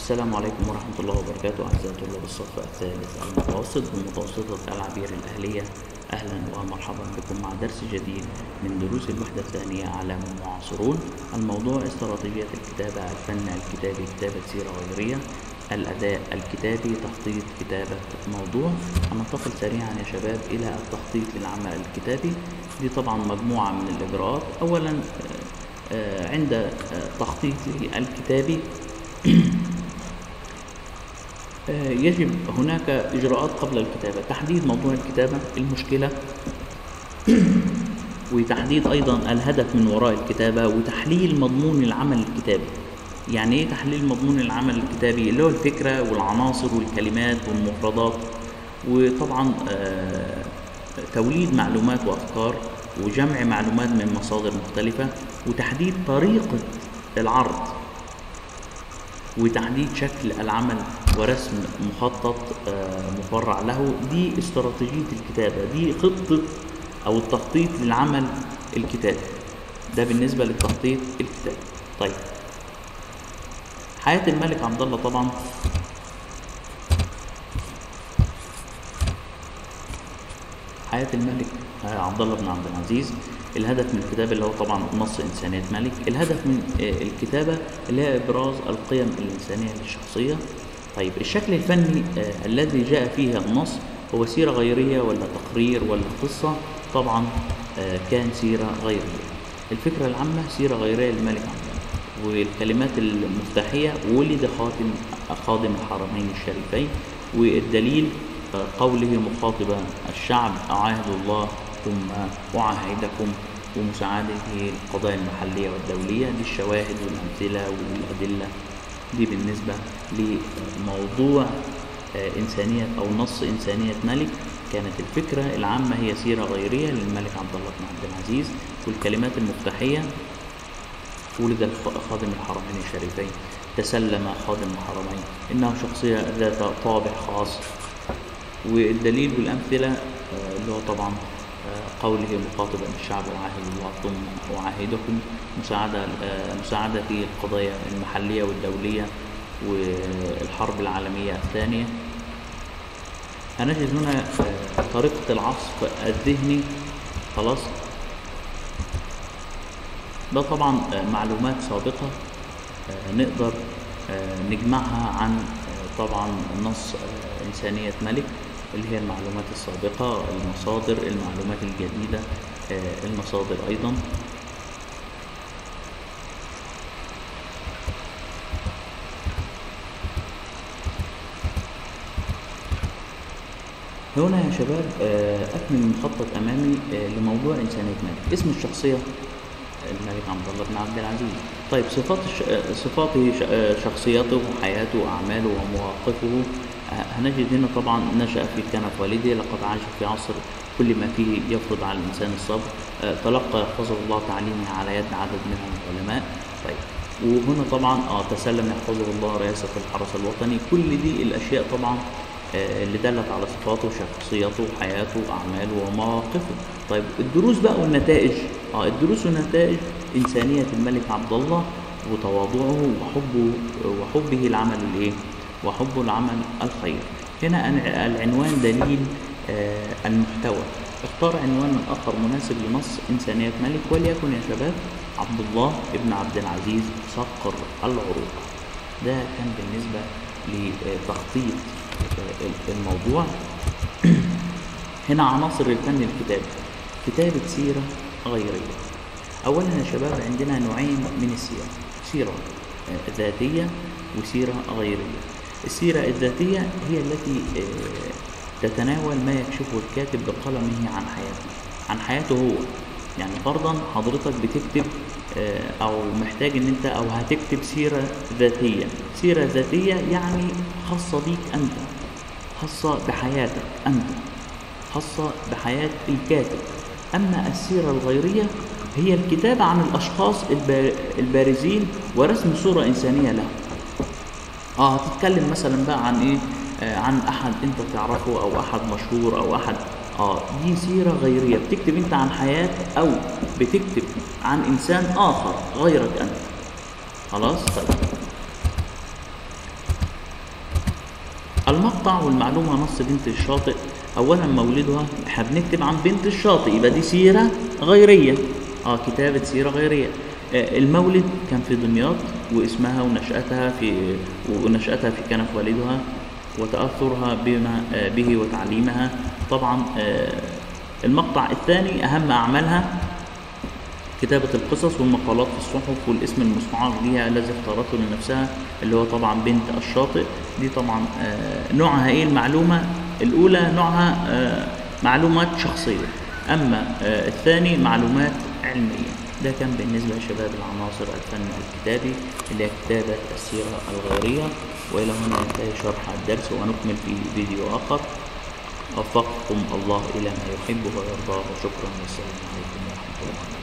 السلام عليكم ورحمة الله وبركاته أعزائي طلاب الصف الثالث المتوسط بمتوسطة العبير الأهلية أهلا ومرحبا بكم مع درس جديد من دروس الوحدة الثانية أعلام المعاصرون الموضوع استراتيجية الكتابة الفن الكتابي كتابة سيرة غيرية الأداء الكتابي تخطيط كتابة موضوع هننتقل سريعا يا شباب إلى التخطيط للعمل الكتابي دي طبعا مجموعة من الإجراءات أولا آه، آه، عند آه، تخطيطه الكتابي آه، يجب هناك إجراءات قبل الكتابة تحديد موضوع الكتابة المشكلة وتحديد أيضا الهدف من وراء الكتابة وتحليل مضمون العمل الكتابي يعني إيه تحليل مضمون العمل الكتابي اللي هو الفكرة والعناصر والكلمات والمفردات وطبعا آه، توليد معلومات وأفكار وجمع معلومات من مصادر مختلفة وتحديد طريقة العرض وتحديد شكل العمل ورسم مخطط آه، مفرع له دي استراتيجية الكتابة دي خطة أو التخطيط للعمل الكتابي ده بالنسبة للتخطيط الكتابي طيب حياة الملك عبد الله طبعا حياة الملك آه، عبد الله بن عبد العزيز الهدف من الكتابة اللي هو طبعا نص إنسانية ملك الهدف من آه، الكتابة اللي هي إبراز القيم الإنسانية للشخصية طيب الشكل الفني آه، الذي جاء فيه النص هو سيرة غيرية ولا تقرير ولا قصة طبعا آه، كان سيرة غيرية الفكرة العامة سيرة غيرية للملك عبد الله والكلمات المفتاحية ولد خاتم خادم الحرمين الشريفين والدليل آه، قوله مخاطبا الشعب أعاهد الله ثم أعاهدكم ومساعدته القضايا المحلية والدولية دي الشواهد والأمثلة والأدلة دي بالنسبة لموضوع آه، إنسانية أو نص إنسانية ملك كانت الفكرة العامة هي سيرة غيرية للملك عبد الله بن عبد العزيز والكلمات المفتاحية ولد الخ- خادم الحرمين الشريفين تسلم خادم الحرمين إنه شخصية ذات طابع خاص والدليل والأمثلة آه، اللي هو طبعا آه، قوله مخاطبا الشعب أعاهد الله ثم أعاهدكم مساعدة آه، مساعدة في القضايا المحلية والدولية والحرب العالمية الثانية هنجد هنا آه، طريقة العصف الذهني خلاص ده طبعا آه، معلومات سابقة آه، نقدر آه، نجمعها عن آه، طبعا نص آه، إنسانية ملك اللي هي المعلومات السابقة المصادر المعلومات الجديدة آه، المصادر أيضا هنا يا شباب آه، أكمل المخطط أمامي آه، لموضوع إنسانية ملك اسم الشخصية الملك عبد الله بن عبد العزيز طيب صفات الش... آه، صفاته ش... آه، شخصيته وحياته وأعماله ومواقفه آه، هنجد هنا طبعا نشأ في كنف والده لقد عاش في عصر كل ما فيه يفرض على الإنسان الصبر آه، تلقى يحفظه الله تعليمه على يد عدد من العلماء طيب وهنا طبعا اه تسلم يحفظه الله رئاسة الحرس الوطني كل دي الأشياء طبعا آه، اللي دلت على صفاته شخصيته حياته أعماله ومواقفه طيب الدروس بقى والنتائج اه الدروس والنتائج إنسانية الملك عبد الله وتواضعه وحبه وحبه العمل الايه وحبه العمل الخير هنا أن- العنوان دليل آه، المحتوى اختار عنوان آخر مناسب لنص إنسانية ملك وليكن يا شباب عبد الله ابن عبد العزيز صقر العروق ده كان بالنسبة لتخطيط آه، الموضوع هنا عناصر الفن الكتابي كتابة سيرة غيرية أولا يا شباب عندنا نوعين من السيرة سيرة آه، ذاتية وسيرة غيرية السيرة الذاتية هي التي آه، تتناول ما يكشفه الكاتب بقلمه عن حياته عن حياته هو يعني فرضا حضرتك بتكتب آه، او محتاج ان انت او هتكتب سيرة ذاتية سيرة ذاتية يعني خاصة بيك انت خاصة بحياتك انت خاصة بحياة الكاتب أما السيرة الغيرية هي الكتابة عن الأشخاص البا- البارزين ورسم صورة إنسانية لهم اه هتتكلم مثلا بقى عن ايه آه عن احد انت تعرفه او احد مشهور او احد اه دي سيرة غيرية بتكتب انت عن حياة او بتكتب عن انسان اخر غيرك انت خلاص طيب المقطع والمعلومة نص بنت الشاطئ أولا مولدها احنا بنكتب عن بنت الشاطئ يبقى دي سيرة غيرية اه كتابة سيرة غيرية آه المولد كان في دمياط واسمها ونشأتها في ونشأتها في كنف والدها وتأثرها بما آه به وتعليمها طبعا آه المقطع الثاني أهم أعمالها كتابة القصص والمقالات في الصحف والاسم المستعار ليها الذي اختارته لنفسها اللي هو طبعا بنت الشاطئ دي طبعا آه، نوعها ايه المعلومة الأولى نوعها آه، معلومات شخصية أما آه، الثاني معلومات علمية ده كان بالنسبة لشباب العناصر الفن الكتابي اللي هي كتابة السيرة الغيرية وإلى هنا ينتهي شرح الدرس ونكمل في فيديو آخر وفقكم الله إلى ما يحب ويرضاه وشكرا والسلام عليكم ورحمة الله